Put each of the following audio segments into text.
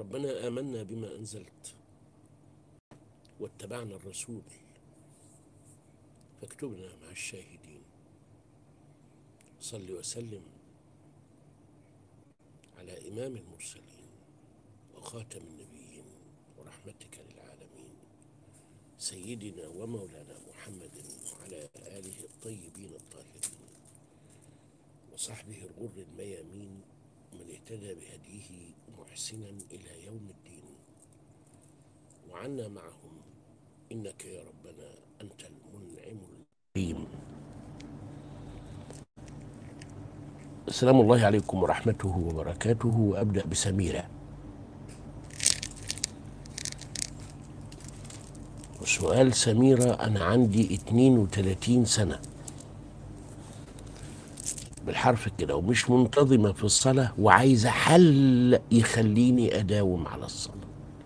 ربنا آمنا بما أنزلت واتبعنا الرسول فاكتبنا مع الشاهدين صل وسلم على إمام المرسلين وخاتم النبيين ورحمتك للعالمين سيدنا ومولانا محمد وعلى آله الطيبين الطاهرين وصحبه الغر الميامين من اهتدى بهديه محسنا إلى يوم الدين وعنا معهم إنك يا ربنا أنت المنعم الكريم السلام الله عليكم ورحمته وبركاته وأبدأ بسميرة وسؤال سميرة أنا عندي 32 سنة بالحرف كده ومش منتظمة في الصلاة وعايزة حل يخليني أداوم على الصلاة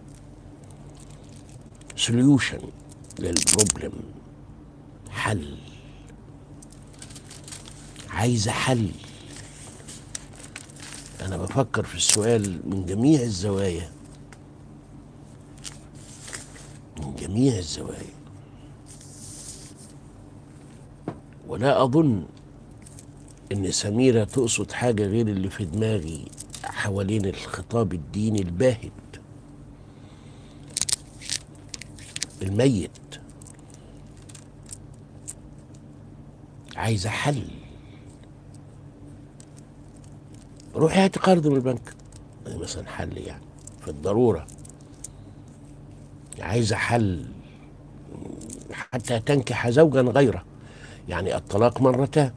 سوليوشن للبروبلم حل عايزة حل أنا بفكر في السؤال من جميع الزوايا من جميع الزوايا ولا أظن إن سميرة تقصد حاجة غير اللي في دماغي حوالين الخطاب الديني الباهت الميت عايزة حل روحي هاتي قرض من البنك مثلا حل يعني في الضرورة عايزة حل حتى تنكح زوجا غيره يعني الطلاق مرتان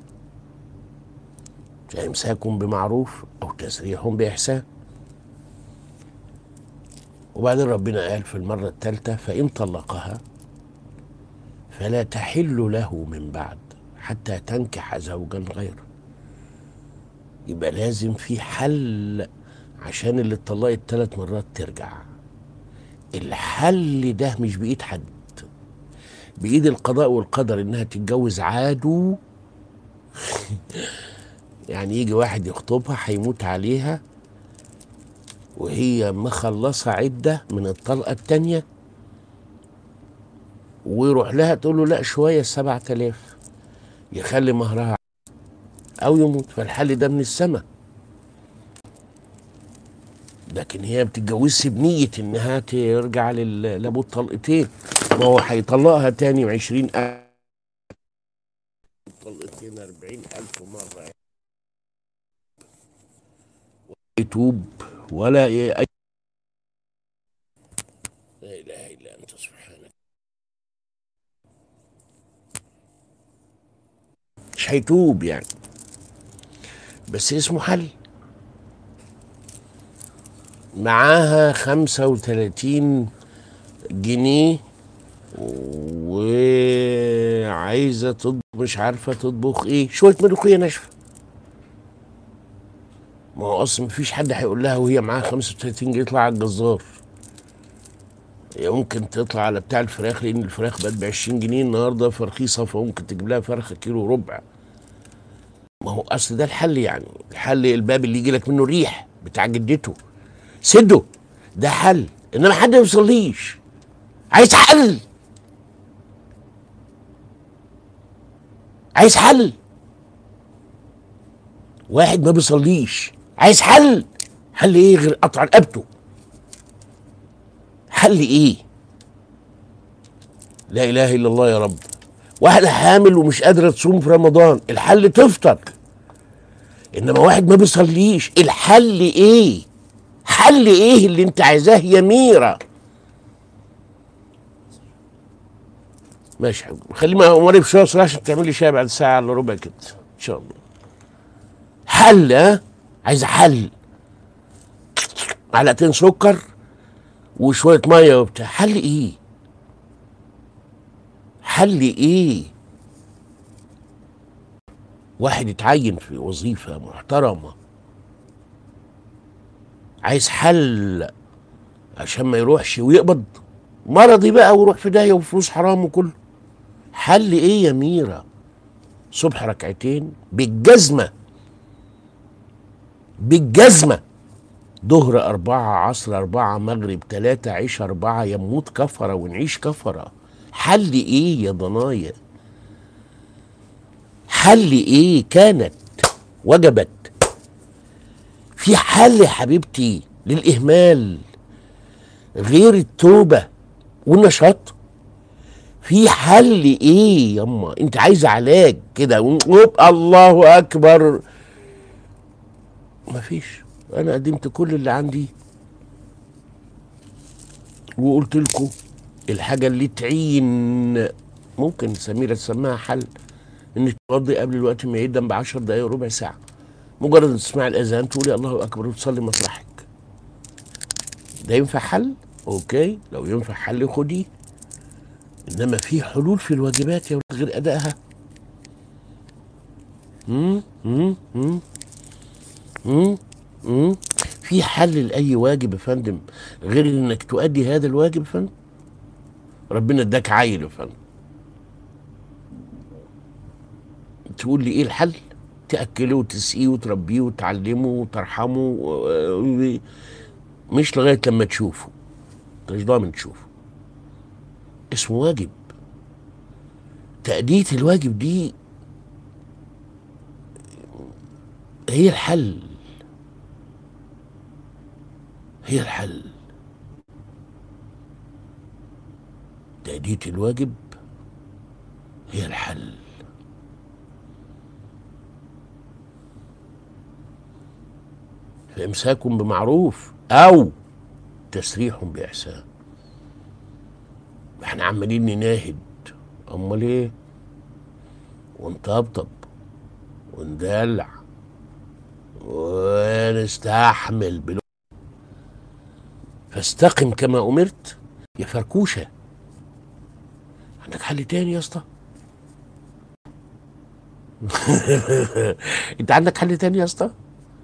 فإمساك بمعروف أو تسريح بإحسان وبعدين ربنا قال في المرة الثالثة فإن طلقها فلا تحل له من بعد حتى تنكح زوجا غيره يبقى لازم في حل عشان اللي اتطلقت ثلاث مرات ترجع الحل ده مش بإيد حد بإيد القضاء والقدر إنها تتجوز عادو يعني يجي واحد يخطبها هيموت عليها وهي مخلصة عدة من الطلقة التانية ويروح لها تقول له لا شوية السبعة آلاف يخلي مهرها أو يموت فالحل ده من السماء لكن هي بتتجوزش بنية إنها ترجع لل- لأبو الطلقتين ما هو هيطلقها تاني بعشرين ألف طلقتين أربعين ألف مرة يتوب ولا ي... لا اله الا انت سبحانك مش هيتوب يعني بس اسمه حل معاها خمسة وتلاتين جنيه وعايزة تطبخ مش عارفة تطبخ ايه شوية ملوخية ناشفة ما هو اصلا مفيش حد هيقول لها وهي معاها 35 جنيه يطلع على الجزار هي ممكن تطلع على بتاع الفراخ لان الفراخ بقت ب 20 جنيه النهارده فرخيصه فممكن تجيب لها فرخه كيلو وربع ما هو اصل ده الحل يعني الحل الباب اللي يجي لك منه ريح بتاع جدته سده ده حل انما حد ما يوصليش عايز حل عايز حل واحد ما بيصليش عايز حل حل ايه غير قطع رقبته حل ايه لا اله الا الله يا رب واحدة حامل ومش قادرة تصوم في رمضان الحل تفطر انما واحد ما بيصليش الحل ايه حل ايه اللي انت عايزاه يا ميرا ماشي يا حبيبي خلي ما اموري بشويه صلاة عشان تعمل لي شاي بعد ساعه الا ربع كده ان شاء الله حل ها عايزه حل معلقتين سكر وشويه ميه وبتاع حل ايه حل ايه واحد يتعين في وظيفه محترمه عايز حل عشان ما يروحش ويقبض مرضي بقى ويروح في داهيه وفلوس حرام وكله حل ايه يا ميرا صبح ركعتين بالجزمه بالجزمه ظهر أربعة عصر أربعة مغرب ثلاثة عيش أربعة يموت كفرة ونعيش كفرة حل إيه يا ضنايا حل إيه كانت وجبت في حل يا حبيبتي للإهمال غير التوبة والنشاط في حل ايه يما انت عايزه علاج كده ونقول الله اكبر مفيش انا قدمت كل اللي عندي وقلت لكم الحاجه اللي تعين ممكن سميره تسميها حل انك تقضي قبل الوقت ما يقدم ب 10 دقايق ربع ساعه مجرد ان تسمعي الاذان تقولي الله اكبر وتصلي مطرحك ده ينفع حل اوكي لو ينفع حل خديه انما في حلول في الواجبات يا ولد غير ادائها مم؟ مم؟ مم؟ مم؟ مم؟ في حل لاي واجب يا فندم غير انك تؤدي هذا الواجب يا فندم ربنا اداك عيل يا فندم تقول لي ايه الحل تاكله وتسقيه وتربيه وتعلمه وترحمه و- مش لغايه لما تشوفه انت مش ضامن تشوفه اسمه واجب تأدية الواجب دي هي الحل هي الحل تأدية الواجب هي الحل فإمساك بمعروف أو تسريح بإحسان احنا عمالين نناهد امال ايه ونطبطب وندلع ونستحمل بلو فاستقم كما امرت يا فركوشه عندك حل تاني يا اسطى انت عندك حل تاني يا اسطى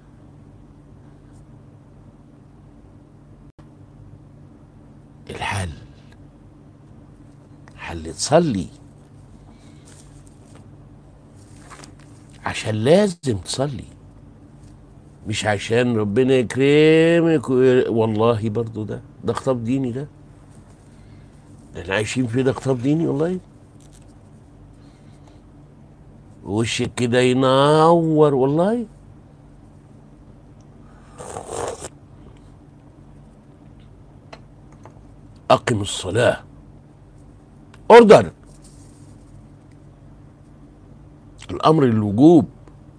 الحل حل تصلي عشان لازم تصلي مش عشان ربنا يكرمك وي- والله برضو ده ده خطاب ديني ده ده احنا عايشين فيه ده خطاب ديني والله وشك كده ينور والله أقم الصلاة اوردر الامر الوجوب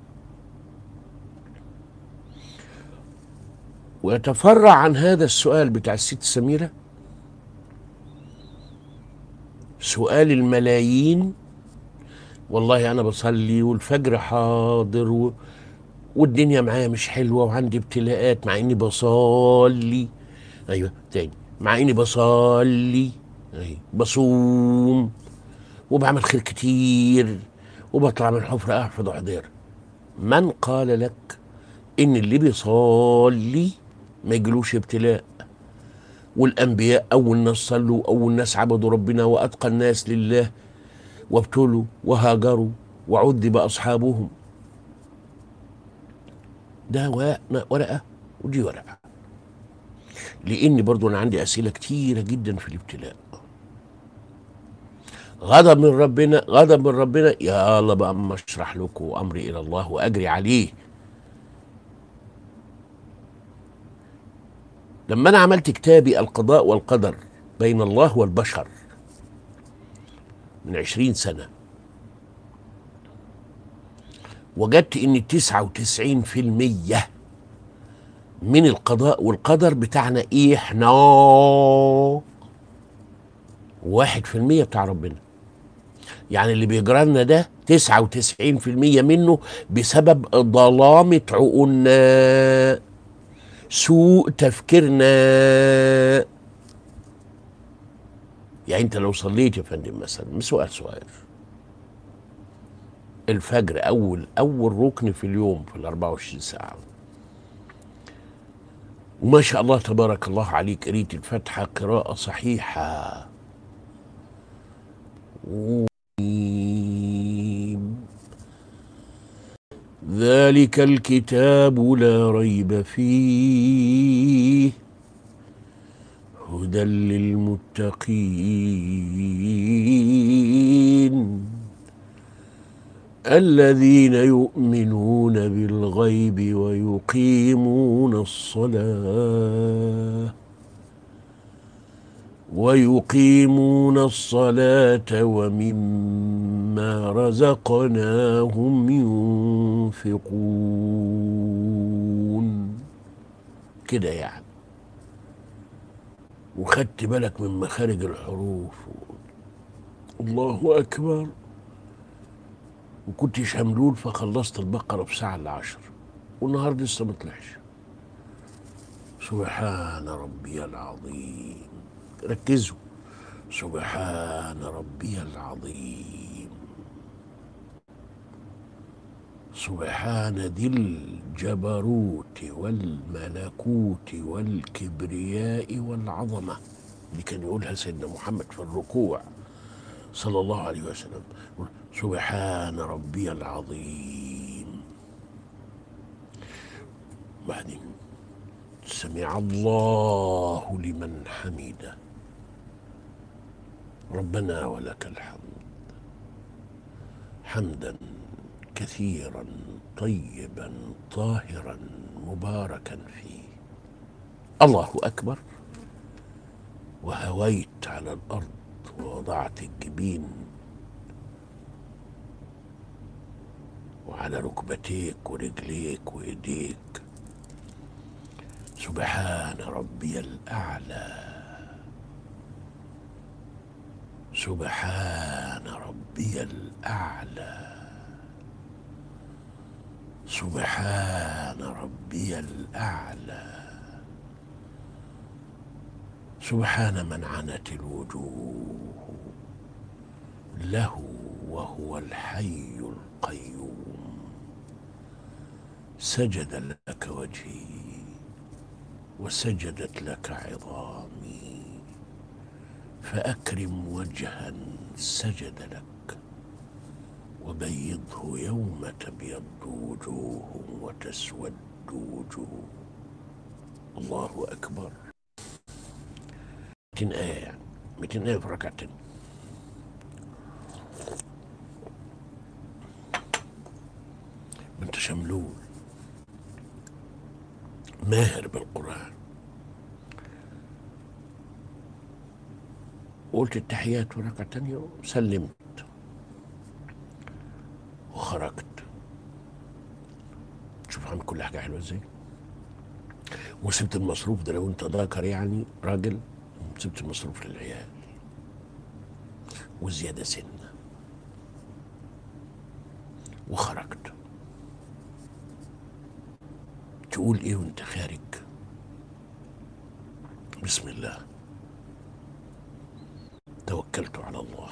ويتفرع عن هذا السؤال بتاع الست سميرة سؤال الملايين والله أنا بصلي والفجر حاضر و... والدنيا معايا مش حلوة وعندي ابتلاءات مع إني بصلي أيوه تاني مع إني بصلي أيوه بصوم وبعمل خير كتير وبطلع من حفرة أحفظ حضير من قال لك إن اللي بيصلي ما يجيلوش ابتلاء والأنبياء أول ناس صلوا أول ناس عبدوا ربنا وأتقى الناس لله وابتلوا وهاجروا وعذب أصحابهم ده ورق- ورقة ودي ورقة لأن برضو أنا عندي أسئلة كتيرة جدا في الابتلاء غضب من ربنا غضب من ربنا يا الله بقى اما اشرح لكم امري الى الله واجري عليه لما انا عملت كتابي القضاء والقدر بين الله والبشر من عشرين سنة وجدت ان تسعة وتسعين في المية من القضاء والقدر بتاعنا ايه احنا واحد في المية بتاع ربنا يعني اللي بيجرى لنا ده تسعة وتسعين في المية منه بسبب ظلامة عقولنا سوء تفكيرنا يعني انت لو صليت يا فندم مثلا سؤال صغير الفجر اول اول ركن في اليوم في ال 24 ساعه وما شاء الله تبارك الله عليك قريت الفاتحه قراءه صحيحه و- ذلك الكتاب لا ريب فيه هدى للمتقين الذين يؤمنون بالغيب ويقيمون الصلاه ويقيمون الصلاه ومما رزقناهم ينفقون كده يعني وخدت بالك من مخارج الحروف الله اكبر وكنت شملول فخلصت البقره في ساعه الا عشر والنهارده لسه ما طلعش سبحان ربي العظيم ركزوا سبحان ربي العظيم سبحان ذي الجبروت والملكوت والكبرياء والعظمه دي كان يقولها سيدنا محمد في الركوع صلى الله عليه وسلم سبحان ربي العظيم بعدين سمع الله لمن حمده ربنا ولك الحمد حمدا كثيرا طيبا طاهرا مباركا فيه الله اكبر وهويت على الارض ووضعت الجبين وعلى ركبتيك ورجليك وايديك سبحان ربي الاعلى سبحان ربي الاعلى سبحان ربي الاعلى سبحان من عنت الوجوه له وهو الحي القيوم سجد لك وجهي وسجدت لك عظامي فاكرم وجها سجد لك وبيضه يوم تبيض وجوه وتسود وجوه الله اكبر 200 ايه يعني 200 ايه في ركعتين بنت شملول ماهر بالقرآن قلت التحيات وركعة تانية وسلمت وخرجت شوف عامل كل حاجة حلوة ازاي وسبت المصروف ده لو انت ذاكر يعني راجل سبت المصروف للعيال وزيادة سنة وخرجت تقول ايه وانت خارج بسم الله توكلت على الله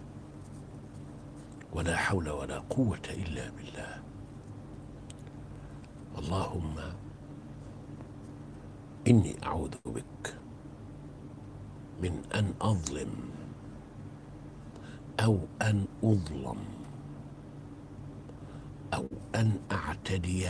ولا حول ولا قوة إلا بالله اللهم إني أعوذ بك من أن أظلم أو أن أظلم أو أن أعتدي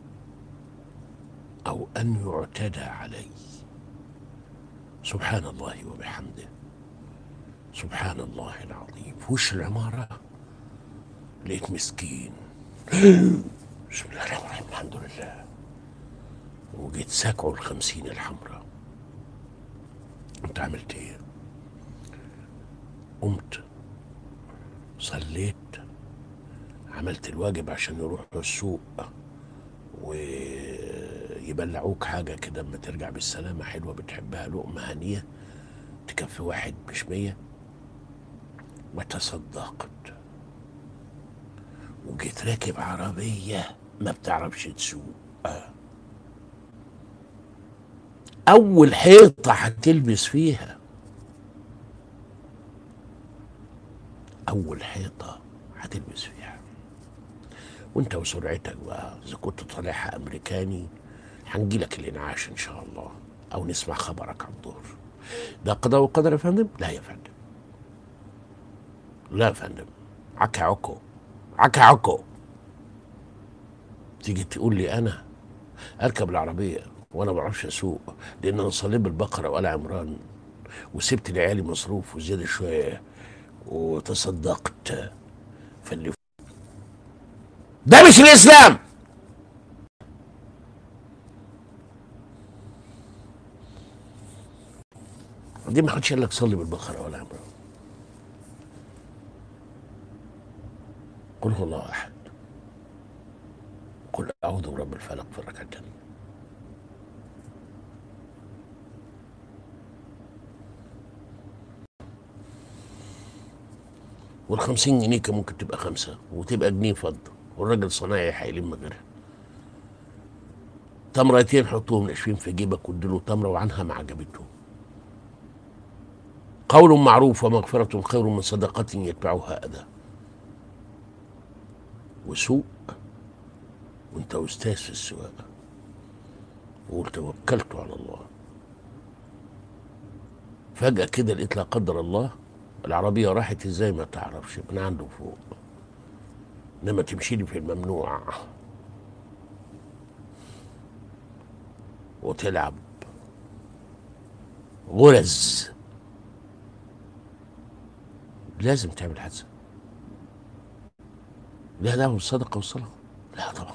أو أن يعتدى علي سبحان الله وبحمده سبحان الله العظيم في وش العمارة لقيت مسكين بسم الله الرحمن الرحيم الحمد لله وجيت ساكعه الخمسين الحمراء انت عملت ايه قمت صليت عملت الواجب عشان يروحوا السوق ويبلعوك حاجة كده اما ترجع بالسلامة حلوة بتحبها لقمة هنية تكفي واحد مش مية وتصدقت وجيت راكب عربية ما بتعرفش تسوق أول حيطة هتلبس فيها أول حيطة هتلبس فيها وانت وسرعتك بقى اذا كنت طالعها امريكاني هنجيلك الانعاش ان شاء الله او نسمع خبرك على الظهر ده قضاء وقدر يا فندم لا يا فندم لا يا فندم عكا عكو عكا عكو تيجي تقول لي انا اركب العربيه وانا ما بعرفش اسوق لان انا صليت بالبقره وال عمران وسبت لعيالي مصروف وزياده شويه وتصدقت فاللي ده مش الاسلام دي ما حدش قال لك صلي بالبقره ولا عمران قل هو الله احد قل اعوذ برب الفلق في الركعه الثانيه والخمسين جنيه كان ممكن تبقى خمسة وتبقى جنيه فضة والراجل صنايعي هيلم غيرها تمرتين حطوهم ناشفين في جيبك واديله تمرة وعنها ما عجبته قول معروف ومغفرة خير من صدقة يتبعها أذى وسوق وانت أستاذ في السواقة وقول توكلت على الله فجأة كده لقيت لا قدر الله العربية راحت ازاي ما تعرفش من عنده فوق انما تمشي لي في الممنوع وتلعب غرز لازم تعمل حادثة لا دعوة بالصدقة والصلاة لا طبعا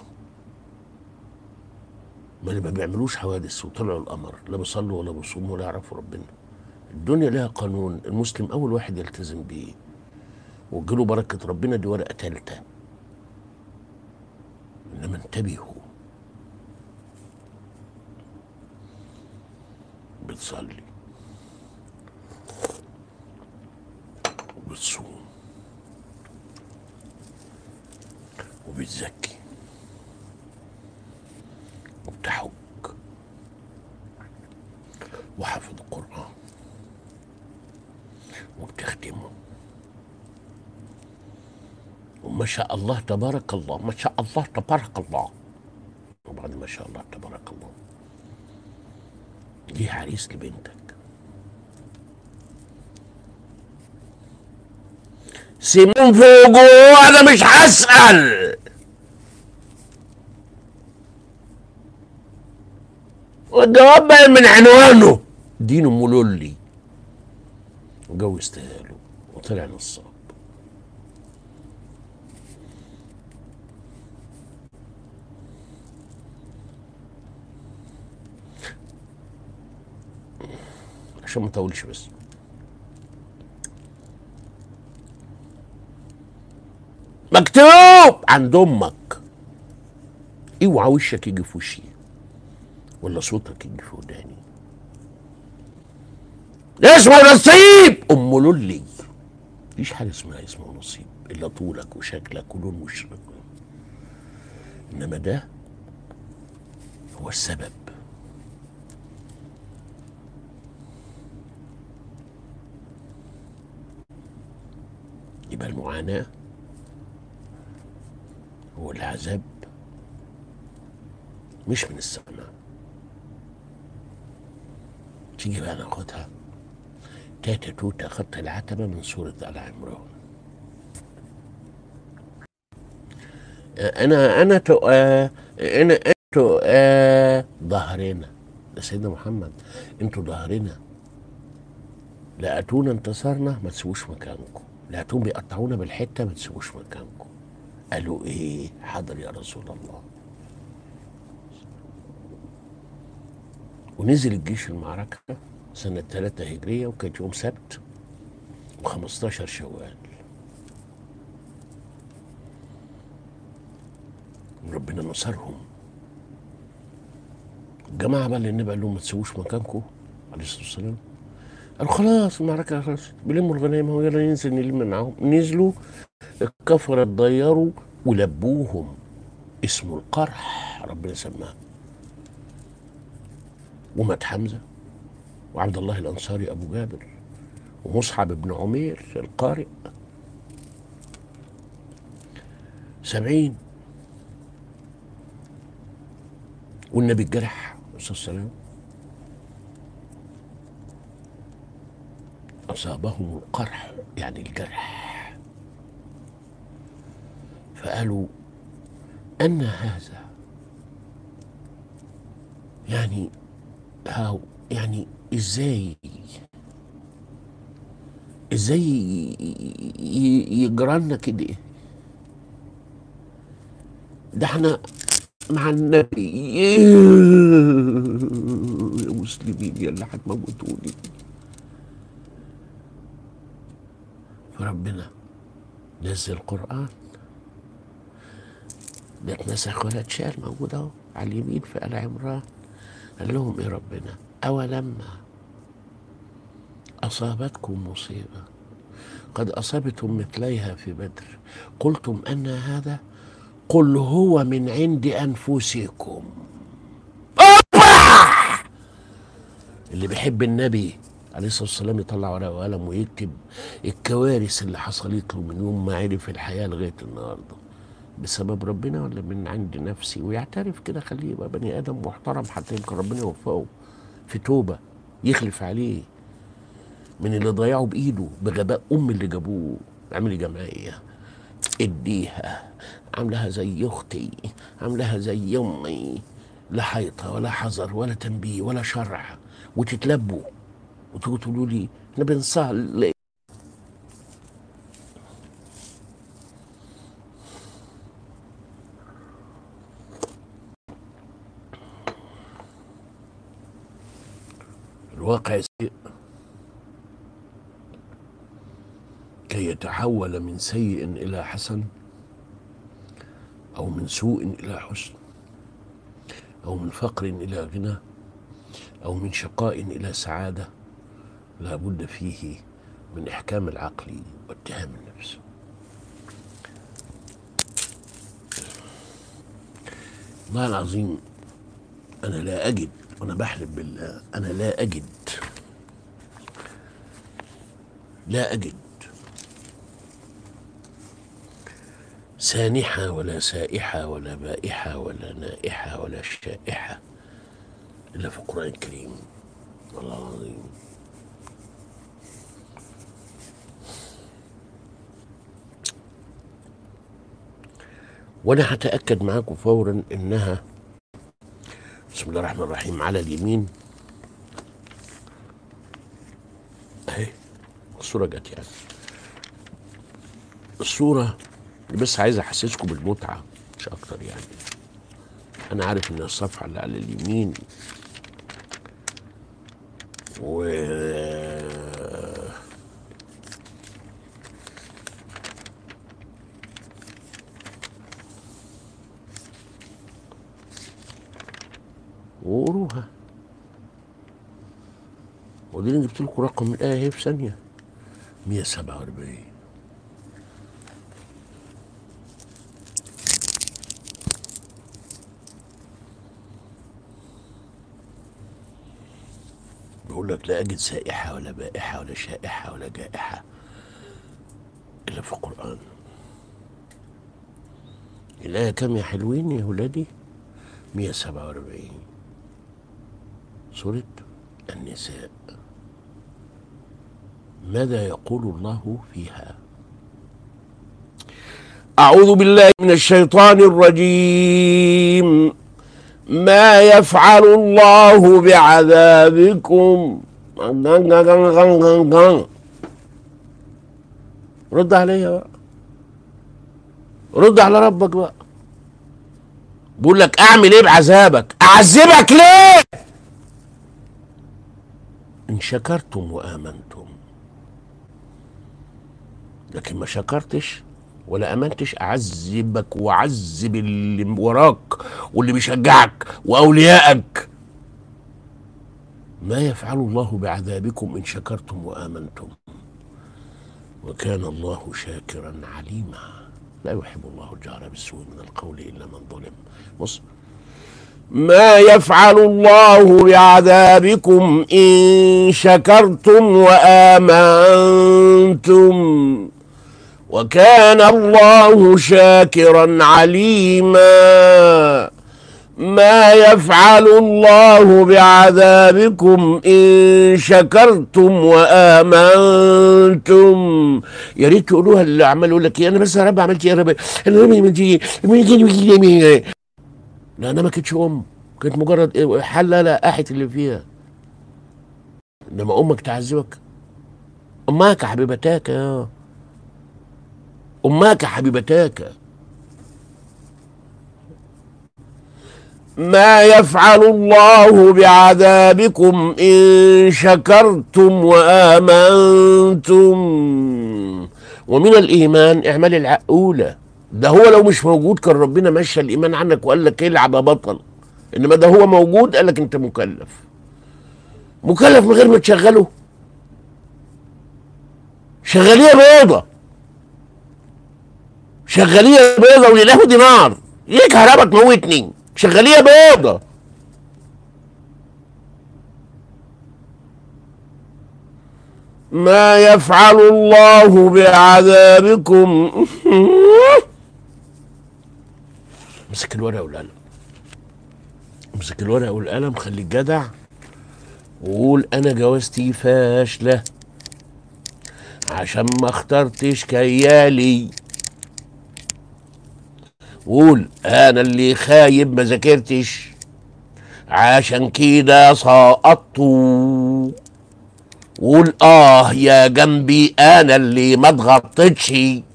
ما اللي ما بيعملوش حوادث وطلعوا القمر لا بيصلوا ولا بيصوموا ولا يعرفوا ربنا الدنيا لها قانون المسلم اول واحد يلتزم بيه وجيله بركه ربنا دي ورقه ثالثه انما انتبهوا بتصلي وبتصوم وبتزكي وبتحج وحافظ القرآن وبتخدمه وما شاء الله تبارك الله ما شاء الله تبارك الله وبعد ما شاء الله تبارك الله دي عريس لبنتك سيمون في وجوه انا مش هسأل والجواب باين من عنوانه دينه ملولي وجوزتها له وطلع نصاب عشان ما اطولش بس مكتوب عند امك اوعى وشك يجي في وشي ولا صوتك يجي في وداني اسمه نصيب ام لولي مفيش حاجه اسمها اسمه نصيب الا طولك وشكلك ولون وشك انما ده هو السبب يبقى المعاناه والعذاب مش من السماء تيجي بقى ناخدها تاتا توتا خط العتبة من سورة آل عمران أنا أنا تو آه أنا أنتوا آه ظهرنا ده سيدنا محمد أنتوا ظهرنا لا أتونا انتصرنا ما تسيبوش مكانكم لا أتون بيقطعونا بالحتة ما تسيبوش مكانكم قالوا إيه حاضر يا رسول الله ونزل الجيش المعركة سنة 3 هجرية وكانت يوم سبت و15 شوال ربنا نصرهم الجماعة بقى اللي النبي قال لهم ما تسووش مكانكم عليه الصلاة والسلام قالوا خلاص المعركة خلاص بيلموا الغنائم ويلا ننزل نلم معاهم نزلوا الكفرة اتضيروا ولبوهم اسمه القرح ربنا سماه ومات حمزة وعبد الله الأنصاري أبو جابر ومصعب بن عمير القارئ سبعين والنبي الجرح عليه الصلاة والسلام أصابهم القرح يعني الجرح فقالوا أن هذا يعني هاو يعني ازاي ازاي يجرى لنا كده ده احنا مع النبي يا مسلمين يا اللي هتموتوني فربنا نزل قرآن ده اتنسخ ولا اتشال موجود اهو على اليمين في آل عمران قال لهم ايه ربنا أولما أصابتكم مصيبة قد أصبتم مثليها في بدر قلتم أن هذا قل هو من عند أنفسكم اللي بيحب النبي عليه الصلاة والسلام يطلع ورقة وقلم ويكتب الكوارث اللي حصلت له من يوم ما عرف الحياة لغاية النهاردة بسبب ربنا ولا من عند نفسي ويعترف كده خليه يبقى بني آدم محترم حتى يمكن ربنا يوفقه في توبة يخلف عليه من اللي ضيعه بإيده بغباء أم اللي جابوه اعملي جمعية اديها عاملها زي اختي عاملها زي امي لا حيطه ولا حذر ولا تنبيه ولا شرع وتتلبوا وتقولوا تقولوا لي احنا بنصلي الواقع سيء كي يتحول من سيء الى حسن او من سوء الى حسن او من فقر الى غنى او من شقاء الى سعاده لا بد فيه من احكام العقل واتهام النفس والله العظيم انا لا اجد وانا بحلف بالله انا لا اجد لا اجد سانحة ولا سائحة ولا بائحة ولا نائحة ولا شائحة إلا في القرآن الكريم والله العظيم وأنا هتأكد معاكم فورا إنها بسم الله الرحمن الرحيم على اليمين أهي الصورة جت يعني الصورة بس عايز احسسكم بالمتعه مش اكتر يعني انا عارف ان الصفحه اللي على اليمين و وقروها ودي اللي جبت لكم رقم الايه اهي في ثانيه 147 بيقول لك لا أجد سائحة ولا بائحة ولا شائحة ولا جائحة إلا في القرآن الآية كم يا حلوين يا ولادي 147 سورة النساء ماذا يقول الله فيها أعوذ بالله من الشيطان الرجيم ما يفعل الله بعذابكم رد عليا بقى رد على ربك بقى بقول لك اعمل ايه بعذابك اعذبك ليه ان شكرتم وامنتم لكن ما شكرتش ولا امنتش اعذبك واعذب اللي وراك واللي بيشجعك واوليائك ما يفعل الله بعذابكم ان شكرتم وامنتم وكان الله شاكرا عليما لا يحب الله الجهر بالسوء من القول الا من ظلم بص ما يفعل الله بعذابكم ان شكرتم وامنتم وكان الله شاكرا عليما ما يفعل الله بعذابكم ان شكرتم وامنتم يا ريت تقولوها اللي عمال يقول لك انا بس يا رب عملت ايه يا رب لا انا ما كنتش ام كانت مجرد إيه حله لقاحت اللي فيها انما امك تعذبك امك يا حبيبتاك يا امك يا حبيبتاك ما يفعل الله بعذابكم ان شكرتم وامنتم ومن الايمان اعمال العقوله ده هو لو مش موجود كان ربنا مشى الايمان عنك وقال لك العب يا بطل انما ده هو موجود قال لك انت مكلف مكلف من غير ما تشغله شغاليه بيضه شغاليه بيضه ولله دينار ليه كهرباء تموتني شغاليه بيضه ما يفعل الله بعذابكم امسك الورقه والقلم امسك الورقه والقلم خليك جدع وقول انا جوازتي فاشله عشان ما اخترتش كيالي قول انا اللي خايب ما ذاكرتش عشان كده سقطت قول اه يا جنبي انا اللي ما اتغطيتش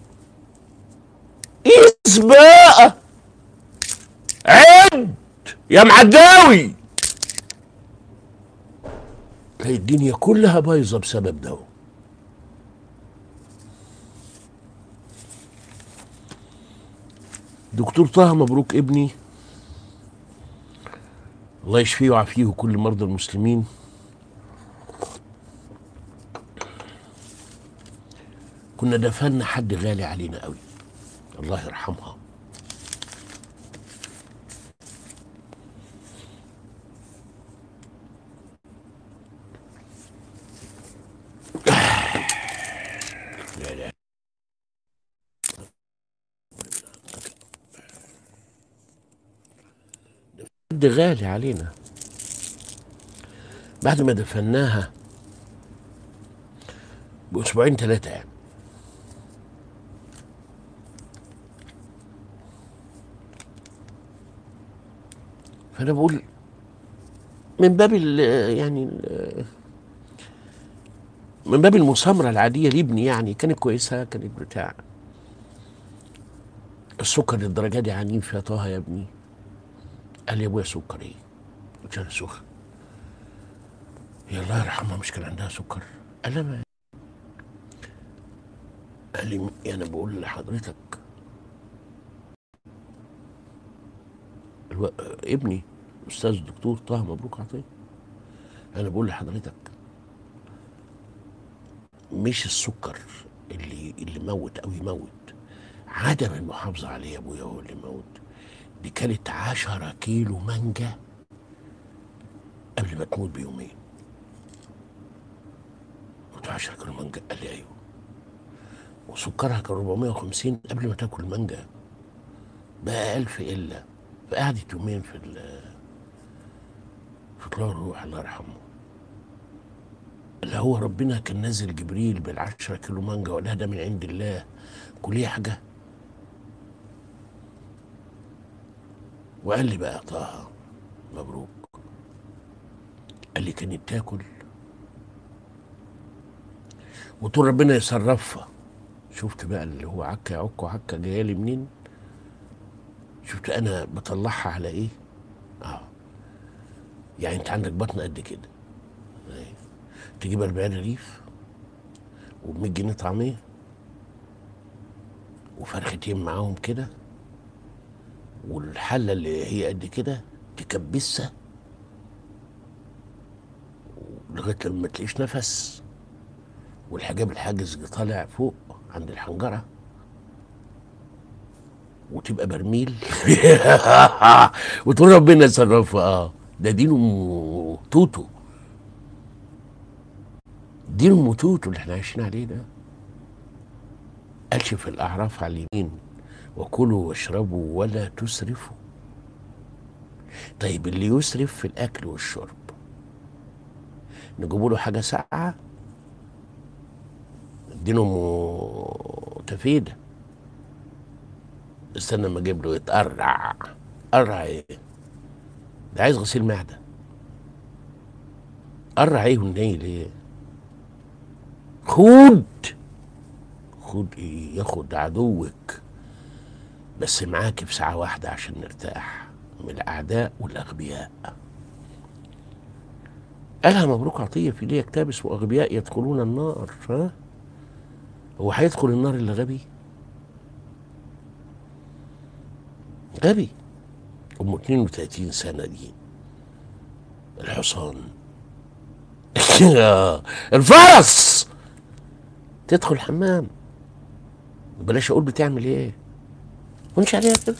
قيس بقى عد يا معداوي تلاقي الدنيا كلها بايظه بسبب ده دكتور طه مبروك ابني الله يشفيه ويعافيه كل مرضى المسلمين كنا دفنا حد غالي علينا قوي الله يرحمها لا لا حد غالي علينا بعد ما دفناها بأسبوعين ثلاثة يعني فأنا بقول من باب ال يعني ال من باب المسامرة العادية لابني يعني كانت كويسة كانت بتاع السكر للدرجة دي عنيف يا طه يا ابني قال لي يا ابويا سكر ايه؟ قلت له سكر يا الله يرحمها مش كان عندها سكر قال لي ما قال لي انا بقول لحضرتك الو... ابني استاذ الدكتور طه مبروك عطيه انا بقول لحضرتك مش السكر اللي اللي موت او يموت عدم المحافظه عليه يا ابويا هو اللي موت دي كانت عشرة كيلو مانجا قبل ما تموت بيومين قلت له 10 كيلو مانجا قال لي ايوه وسكرها كان 450 قبل ما تاكل مانجا بقى 1000 الا فقعدت يومين في ال في طلوع الروح الله يرحمه اللي هو ربنا كان نازل جبريل بالعشرة كيلو مانجا ولا ده من عند الله كلية حاجة وقال لي بقى طه مبروك قال لي كانت تاكل وطول ربنا يصرفها شفت بقى اللي هو عكا يعك وعكا جايه لي منين شفت انا بطلعها على ايه اه يعني انت عندك بطن قد كده أيوة. تجيب 40 رغيف وب 100 جنيه طعميه وفرختين معاهم كده والحله اللي هي قد كده تكبسها لغايه لما ما تلاقيش نفس والحجاب الحاجز طالع فوق عند الحنجره وتبقى برميل وتقول ربنا يصرفها اه ده دينه توتو دينه توتو اللي احنا عايشين عليه ده قالش في الاعراف على اليمين وكلوا واشربوا ولا تسرفوا طيب اللي يسرف في الاكل والشرب نجيبوا له حاجه ساقعه اديله تفيده استنى ما اجيب له يتقرع قرع ايه ده عايز غسيل معده قرع ايه والنيل ايه خد خد ايه ياخد عدوك بس معاك بساعة واحدة عشان نرتاح من الأعداء والأغبياء قالها مبروك عطية في ليه كتاب اسمه أغبياء يدخلون النار ها هو هيدخل النار اللي غبي غبي أم 32 سنة دي الحصان الفرس تدخل الحمام بلاش اقول بتعمل ايه وامشي عليها كده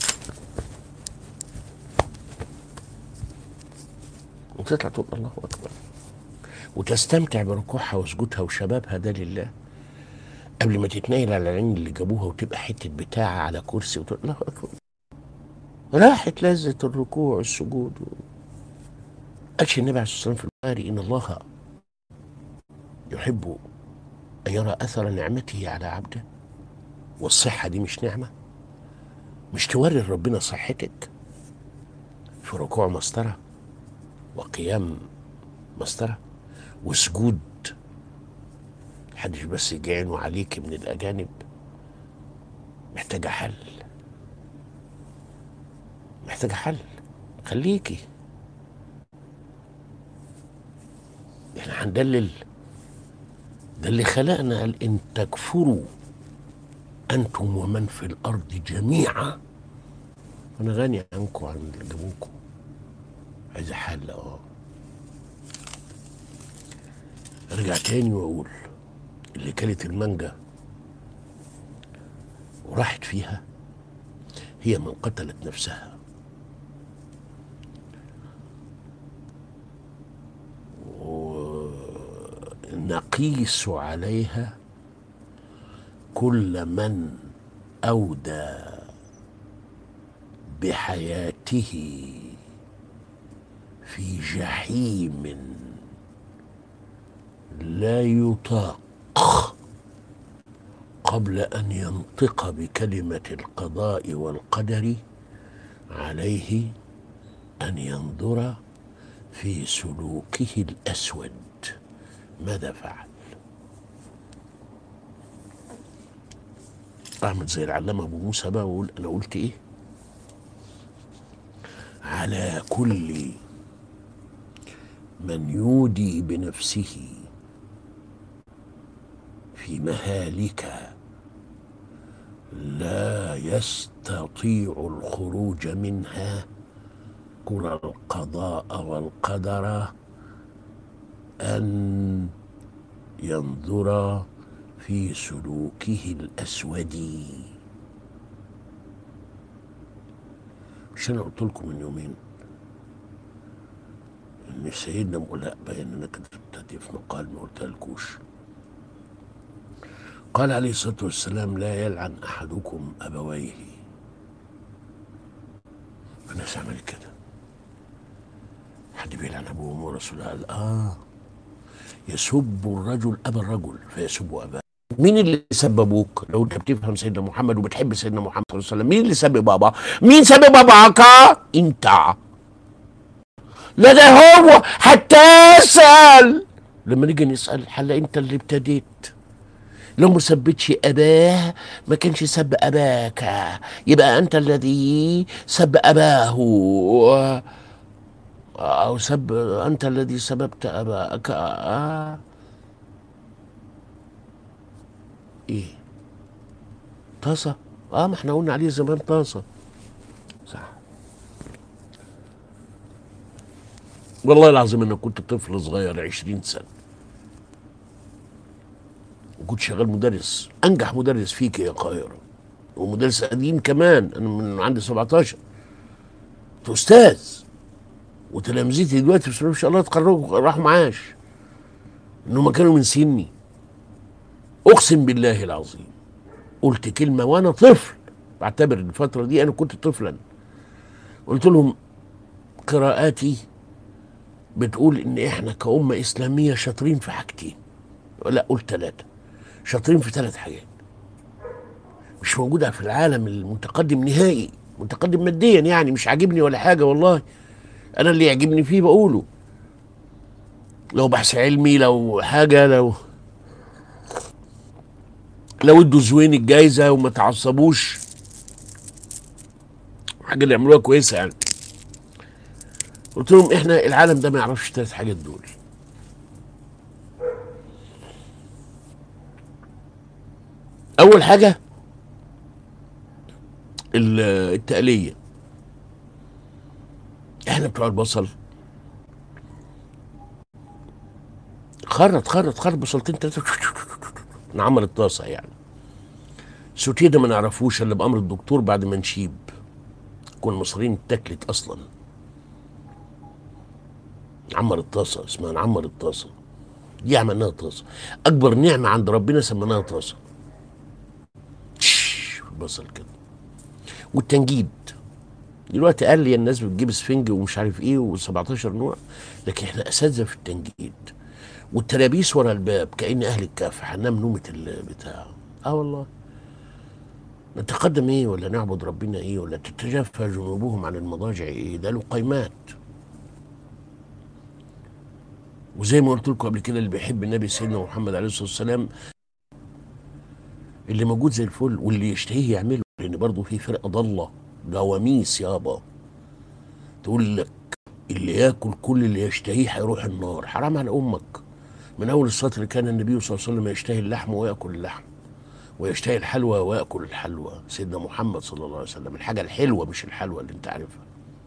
وتطلع تقول الله اكبر وتستمتع بركوعها وسجودها وشبابها ده لله قبل ما تتنيل على العين اللي جابوها وتبقى حته بتاع على كرسي وتقول الله اكبر راحت لذة الركوع والسجود قالش النبي عليه الصلاه والسلام في البخاري ان الله يحب أن يرى أثر نعمته على عبده والصحة دي مش نعمة مش توري ربنا صحتك في ركوع مسطرة وقيام مسطرة وسجود محدش بس يجعينه عليك من الأجانب محتاجة حل محتاجة حل خليكي احنا هندلل ده اللي خلقنا قال ان تكفروا انتم ومن في الارض جميعا انا غني عنكم عن اللي جابوكم عايز حل اه ارجع تاني واقول اللي كلت المانجا وراحت فيها هي من قتلت نفسها نقيس عليها كل من اودى بحياته في جحيم لا يطاق قبل ان ينطق بكلمه القضاء والقدر عليه ان ينظر في سلوكه الاسود ماذا فعل اعمل زي العلامة ابو موسى بقى واقول انا قلت ايه على كل من يودي بنفسه في مهالك لا يستطيع الخروج منها كرى القضاء والقدر أن ينظر في سلوكه الأسود مش أنا قلت لكم من يومين إن سيدنا لا باين أنا كتبت دي في مقال ما قلتلكوش قال عليه الصلاة والسلام لا يلعن أحدكم أبويه الناس عملت كده حد بيلعن أبوه وأمه ورسوله قال آه يسب الرجل ابا الرجل فيسب اباه مين اللي سب ابوك لو انت بتفهم سيدنا محمد وبتحب سيدنا محمد صلى الله عليه وسلم مين اللي سب بابا مين سب باباك انت لا ده هو حتى اسال لما نيجي نسال هلا انت اللي ابتديت لو ما سبتش اباه ما كانش سب اباك يبقى انت الذي سب اباه أو سب أنت الذي سببت أباك آه. إيه طاسة آه ما احنا قلنا عليه زمان طاسة صح والله العظيم أنا كنت طفل صغير عشرين سنة وكنت شغال مدرس أنجح مدرس فيك يا القاهرة ومدرس قديم كمان أنا من عندي 17 أستاذ وتلامذتي دلوقتي بسم الله ما شاء الله اتخرجوا راحوا معاش انهم كانوا من سني اقسم بالله العظيم قلت كلمه وانا طفل بعتبر الفتره دي انا كنت طفلا قلت لهم قراءاتي بتقول ان احنا كأمة اسلامية شاطرين في حاجتين لا قلت ثلاثة شاطرين في ثلاث حاجات مش موجودة في العالم المتقدم نهائي متقدم ماديا يعني مش عاجبني ولا حاجة والله انا اللي يعجبني فيه بقوله لو بحث علمي لو حاجه لو لو ادوا زوين الجايزه وما تعصبوش حاجه اللي يعملوها كويسه يعني قلت لهم احنا العالم ده ما يعرفش الثلاث حاجات دول اول حاجه ال- التقليه احنا بتوع البصل خرط خرط خرط بصلتين ثلاثه نعمر الطاسه يعني السوتيه ده ما نعرفوش الا بامر الدكتور بعد ما نشيب كون المصريين اتاكلت اصلا نعمر الطاسه اسمها نعمر الطاسه دي عملناها طاسه اكبر نعمه عند ربنا سميناها طاسه تش، البصل كده والتنجيد دلوقتي قال لي الناس بتجيب اسفنج ومش عارف ايه و17 نوع لكن احنا اساتذه في التنجيد والتلابيس ورا الباب كأن اهل الكهف هننام نومه البتاع اه والله نتقدم ايه ولا نعبد ربنا ايه ولا تتجافى جنوبهم عن المضاجع ايه ده له قيمات وزي ما قلت لكم قبل كده اللي بيحب النبي سيدنا محمد عليه الصلاه والسلام اللي موجود زي الفل واللي يشتهيه يعمله لان برضه في فرقه ضاله جواميس يابا تقول لك اللي ياكل كل اللي يشتهيه هيروح النار حرام على امك من اول السطر كان النبي صلى الله عليه وسلم يشتهي اللحم وياكل اللحم ويشتهي الحلوى وياكل الحلوى سيدنا محمد صلى الله عليه وسلم الحاجه الحلوه مش الحلوى اللي انت عارفها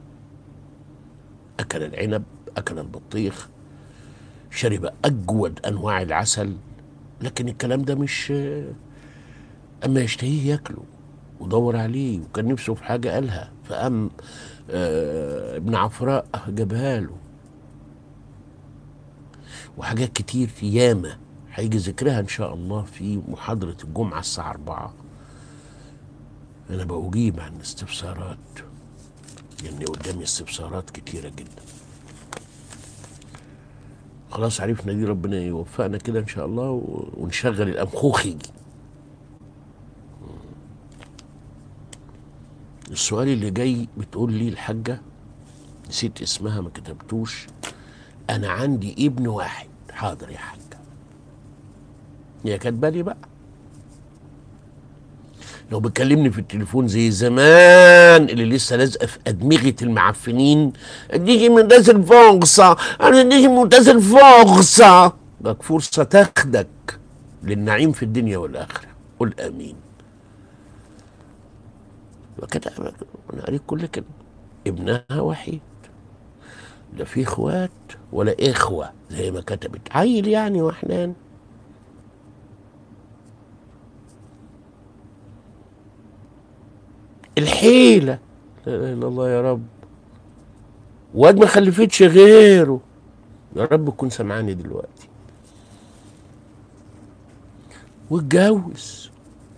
اكل العنب اكل البطيخ شرب اجود انواع العسل لكن الكلام ده مش اما يشتهيه ياكله ودور عليه وكان نفسه في حاجه قالها فقام آه ابن عفراء جابها له وحاجات كتير ياما هيجي ذكرها ان شاء الله في محاضره الجمعه الساعه 4 انا بأجيب عن استفسارات لان قدامي استفسارات كتيره جدا خلاص عرفنا دي ربنا يوفقنا كده ان شاء الله و- ونشغل الانخوخ يجي السؤال اللي جاي بتقول لي الحاجة نسيت اسمها ما كتبتوش أنا عندي ابن واحد حاضر يا حاجة هي كاتبة لي بقى لو بتكلمني في التليفون زي زمان اللي لسه لازقه في ادمغه المعفنين اديكي منتزل فرصه انا اديكي منتزل فرصه لك فرصه تاخدك للنعيم في الدنيا والاخره قل امين وكده انا قريت كل كده ابنها وحيد لا في اخوات ولا اخوه زي ما كتبت عيل يعني وحنان الحيله لا اله الا الله يا رب واد ما خلفتش غيره يا رب تكون سامعاني دلوقتي واتجوز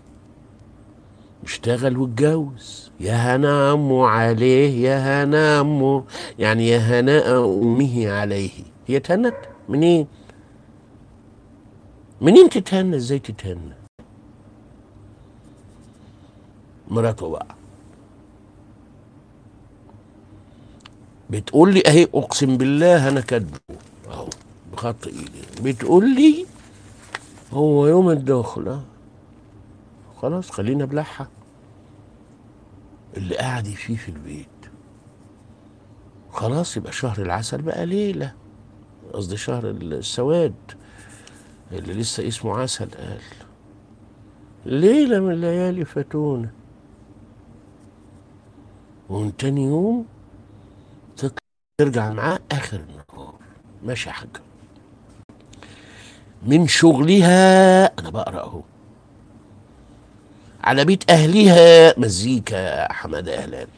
اشتغل واتجوز يا هنا امه عليه يا هنا امه يعني يا هناء امه عليه هي تهنت منين منين تتهنى ازاي تتهنى مراته بقى بتقول لي اهي اقسم بالله انا كاتبه اهو بخط ايدي بتقول لي هو يوم الدخله خلاص خلينا بلحة اللي قاعد فيه في البيت خلاص يبقى شهر العسل بقى ليلة قصدي شهر السواد اللي لسه اسمه عسل قال ليلة من الليالي فاتونا ومن تاني يوم تطلع ترجع معاه آخر النهار ماشي يا حاجة من شغلها أنا بقرأ أهو على بيت أهلها مزيكا حمادة هلال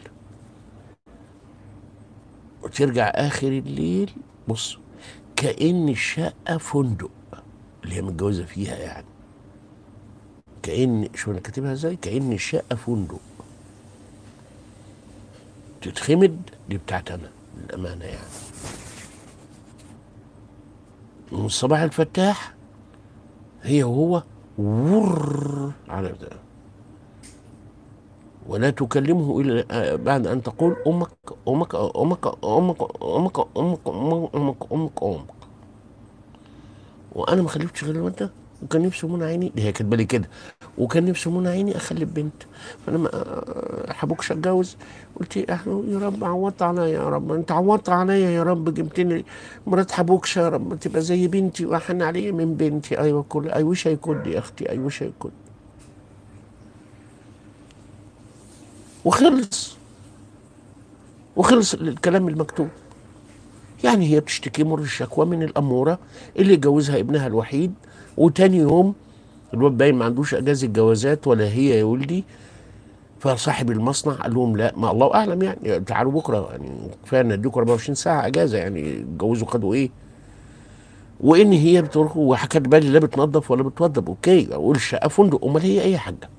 وترجع آخر الليل بص كأن الشقة فندق اللي هي متجوزة فيها يعني كأن شو أنا كاتبها إزاي كأن الشقة فندق تتخمد دي بتاعت أنا للأمانة يعني من صباح الفتاح هي وهو ور على ده ولا تكلمه الا آه، بعد ان تقول امك امك امك امك امك امك امك امك امك, أمك. وانا ما خلفتش غير انت وكان نفسي منى عيني دي هي كاتبه لي كده وكان نفسي منى عيني اخلف بنت فانا ما آه، حبوكش اتجوز قلت يا يا رب عوضت عليا يا رب انت عوضت عليا يا رب جبتني مرات حبوكش يا رب تبقى زي بنتي واحن عليا من بنتي ايوه كل اي وش هيكون يا اختي اي وش هيكون وخلص وخلص الكلام المكتوب يعني هي بتشتكي مر الشكوى من الأمورة اللي جوزها ابنها الوحيد وتاني يوم الواد باين ما عندوش اجازه جوازات ولا هي يا ولدي فصاحب المصنع قال لهم لا ما الله اعلم يعني تعالوا بكره يعني كفايه ان اديكم 24 ساعه اجازه يعني اتجوزوا خدوا ايه وان هي بتروح وحكت بالي لا بتنظف ولا بتوضب اوكي اقول الشقه فندق امال هي اي حاجه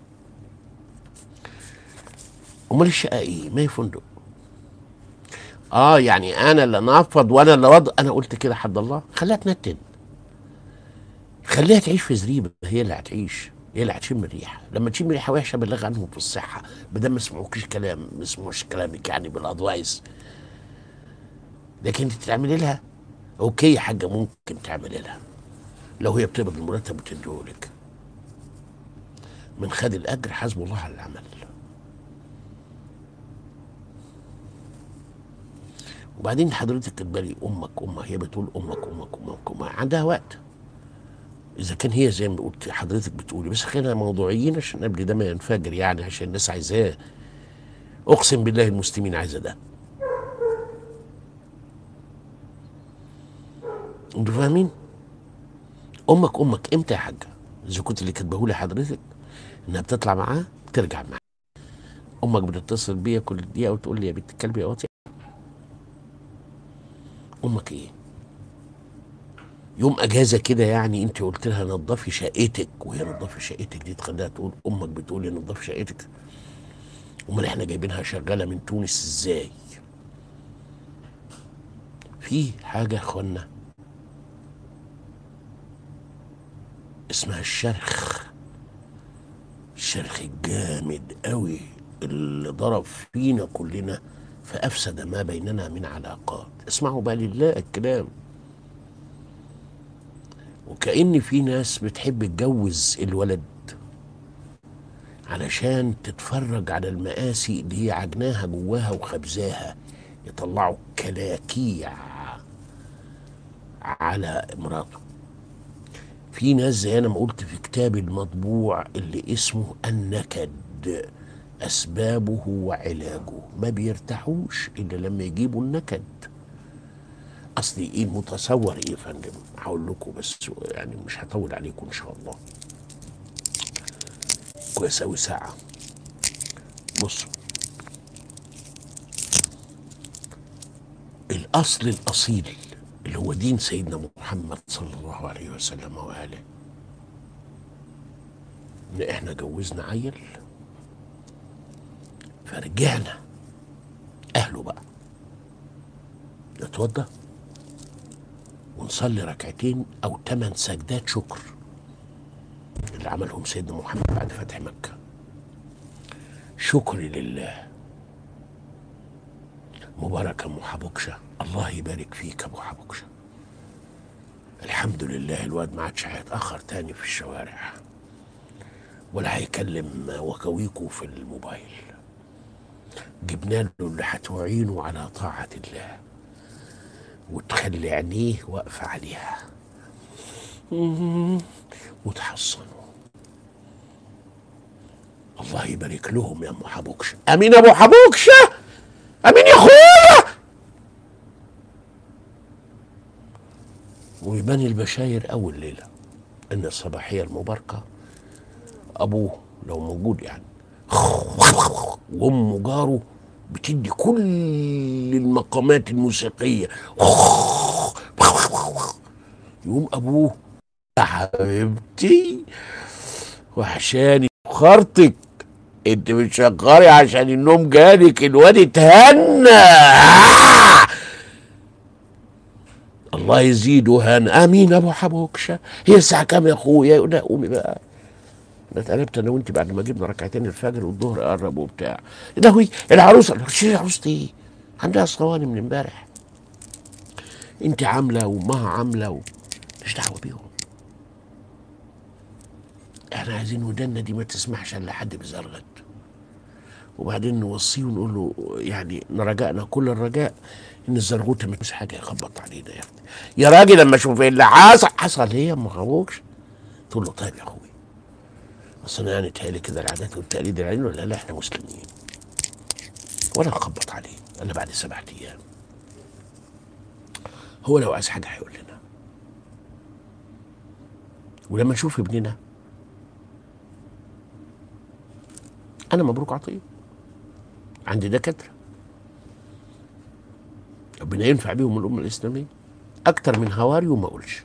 امال الشقه ايه ما هي فندق اه يعني انا اللي نفض وانا اللي وضع انا قلت كده حد الله خليها تنتن خليها تعيش في زريبه هي اللي هتعيش هي اللي هتشم الريحه لما تشم ريحه وحشه بلغ عنهم في الصحه ما دام ما سمعوكيش كلام ما سمعوش كلامك يعني بالادوايس لكن انت تعملي لها اوكي يا حاجه ممكن تعملي لها لو هي بتقبض المرتب وتديهولك من خد الاجر حسب الله على العمل وبعدين حضرتك كاتبه امك امك هي بتقول امك امك امك, أمك. عندها وقت اذا كان هي زي ما قلت حضرتك بتقولي بس خلينا موضوعيين عشان قبل ده ما ينفجر يعني عشان الناس عايزاه اقسم بالله المسلمين عايزه ده انتوا فاهمين امك امك امتى يا حاجه اذا كنت اللي كاتبه لي حضرتك انها بتطلع معاه بترجع معاه امك بتتصل بيا كل دقيقه وتقول لي يا بنت الكلب يا واطي امك ايه يوم اجازه كده يعني انت قلت لها نظفي شقتك وهي نظفي شقتك دي تخليها تقول امك بتقول لي نظفي شقتك امال احنا جايبينها شغاله من تونس ازاي في حاجه يا اخوانا اسمها الشرخ الشرخ الجامد قوي اللي ضرب فينا كلنا فافسد ما بيننا من علاقات اسمعوا بقى لله الكلام وكأن في ناس بتحب تجوز الولد علشان تتفرج على المآسي اللي هي عجناها جواها وخبزاها يطلعوا كلاكيع على مراته في ناس زي انا ما قلت في كتابي المطبوع اللي اسمه النكد اسبابه وعلاجه ما بيرتاحوش الا لما يجيبوا النكد اصلي ايه متصور ايه يا فندم هقول لكم بس يعني مش هطول عليكم ان شاء الله كويس اوي ساعه بصوا الاصل الاصيل اللي هو دين سيدنا محمد صلى الله عليه وسلم واله ان احنا جوزنا عيل فرجعنا اهله بقى نتوضى ونصلي ركعتين او ثمان سجدات شكر اللي عملهم سيدنا محمد بعد فتح مكه شكر لله مبارك ام حبوكشه الله يبارك فيك ابو حبوكشه الحمد لله الواد ما عادش هيتاخر تاني في الشوارع ولا هيكلم وكويكو في الموبايل جبنا له اللي هتعينه على طاعه الله وتخلي عينيه واقفة عليها وتحصنوا الله يبارك لهم يا ام حبوكشه امين ابو حبوكشه امين يا اخويا ويبان البشاير اول ليله ان الصباحيه المباركه ابوه لو موجود يعني وامه جاره بتدي كل المقامات الموسيقيه يقوم ابوه يا حبيبتي وحشاني خرطك انت بتشغري عشان النوم جالك الواد اتهنى الله يزيده هنا امين ابو حبوكشه هي الساعه كام يا اخويا يقول لا قومي بقى انا اتقلبت انا وانت بعد ما جبنا ركعتين الفجر والظهر قرب وبتاع ده هو العروسه شيل عروستي ايه عندها صواني من امبارح انت عامله وامها عامله و... مش دعوه بيهم احنا عايزين ودنا دي ما تسمحش الا حد بزرغت وبعدين نوصيه ونقول له يعني رجائنا كل الرجاء ان الزرغوطه ما تمس حاجه يخبط علينا يا اختي يا راجل لما اشوف ايه اللي حصل حصل هي ما خبوكش تقول له طيب يا اخوي اصل انا يعني تهيألي كده العادات والتقاليد العلم ولا لا احنا مسلمين ولا نخبط عليه الا بعد سبعة ايام هو لو عايز حاجه هيقول لنا ولما نشوف ابننا انا مبروك عطيه عندي دكاتره ربنا ينفع بيهم الامه الاسلاميه اكتر من هواري وما اقولش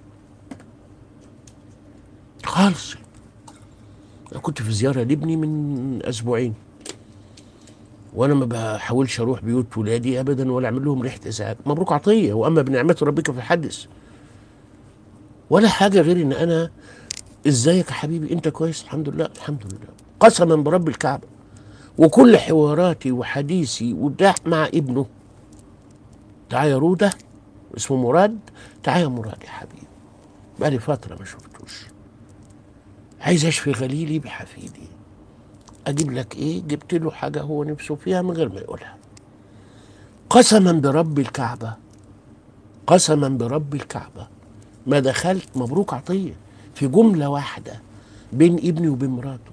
خالص انا كنت في زياره لابني من اسبوعين وانا ما بحاولش اروح بيوت ولادي ابدا ولا اعمل لهم ريحه اسعاف مبروك عطيه واما بنعمه ربك فحدث ولا حاجه غير ان انا ازيك يا حبيبي انت كويس الحمد لله الحمد لله قسما برب الكعبه وكل حواراتي وحديثي وبتاع مع ابنه تعال يا روده اسمه مراد تعال يا مراد يا حبيبي بقالي فتره ما شفتوش عايز اشفي غليلي بحفيدي اجيب لك ايه جبت له حاجه هو نفسه فيها من غير ما يقولها قسما برب الكعبه قسما برب الكعبه ما دخلت مبروك عطيه في جمله واحده بين ابني وبين مراته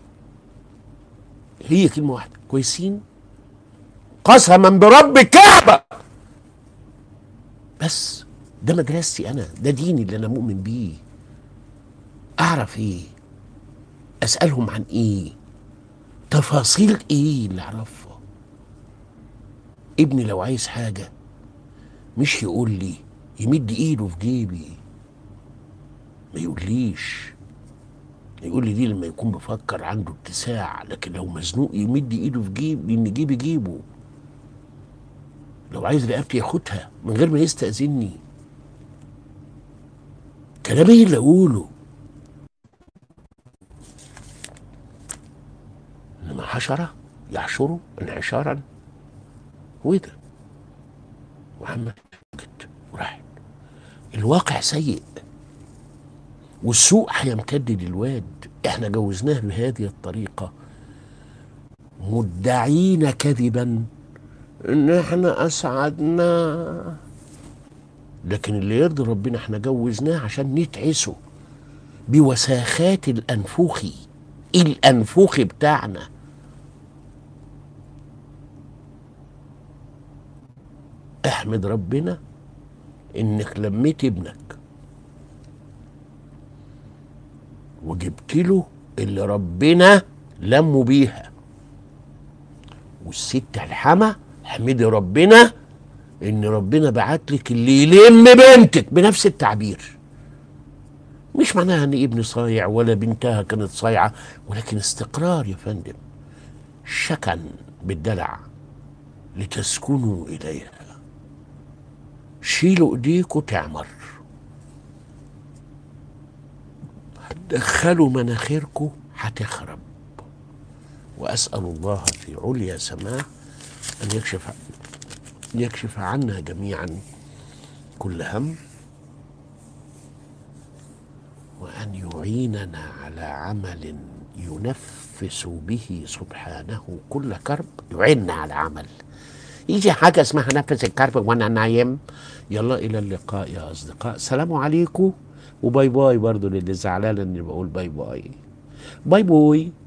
هي كلمه واحده كويسين قسما برب الكعبه بس ده مدرستي انا ده ديني اللي انا مؤمن بيه اعرف ايه اسالهم عن ايه تفاصيل ايه اللي اعرفها ابني لو عايز حاجه مش يقول لي يمد ايده في جيبي ما يقوليش يقول لي دي لما يكون بفكر عنده اتساع لكن لو مزنوق يمد ايده في جيب لان جيبي جيبه لو عايز رقبتي ياخدها من غير ما يستأذني كلام ايه اللي اقوله انما حشرة يحشره انحشارا وايه ده محمد سكت وراحت الواقع سيء والسوء هيمتد للواد احنا جوزناه بهذه الطريقة مدعين كذبا ان احنا اسعدنا لكن اللي يرضي ربنا احنا جوزناه عشان نتعسه بوساخات الانفوخي الانفوخي بتاعنا احمد ربنا انك لميت ابنك وجبت له اللي ربنا لمه بيها والست الحما احمدي ربنا ان ربنا بعت لك اللي يلم بنتك بنفس التعبير مش معناها ان ابني صايع ولا بنتها كانت صايعه ولكن استقرار يا فندم شكن بالدلع لتسكنوا اليها شيلوا ايديكوا تعمر دخلوا مناخيركم هتخرب واسال الله في عليا سماه ان يكشف يكشف عنا جميعا كل هم وان يعيننا على عمل ينفس به سبحانه كل كرب يعيننا على عمل يجي حاجه اسمها نفس الكرب وانا نايم يلا الى اللقاء يا اصدقاء سلام عليكم وباي باي برضو للي زعلان اني بقول باي باي باي باي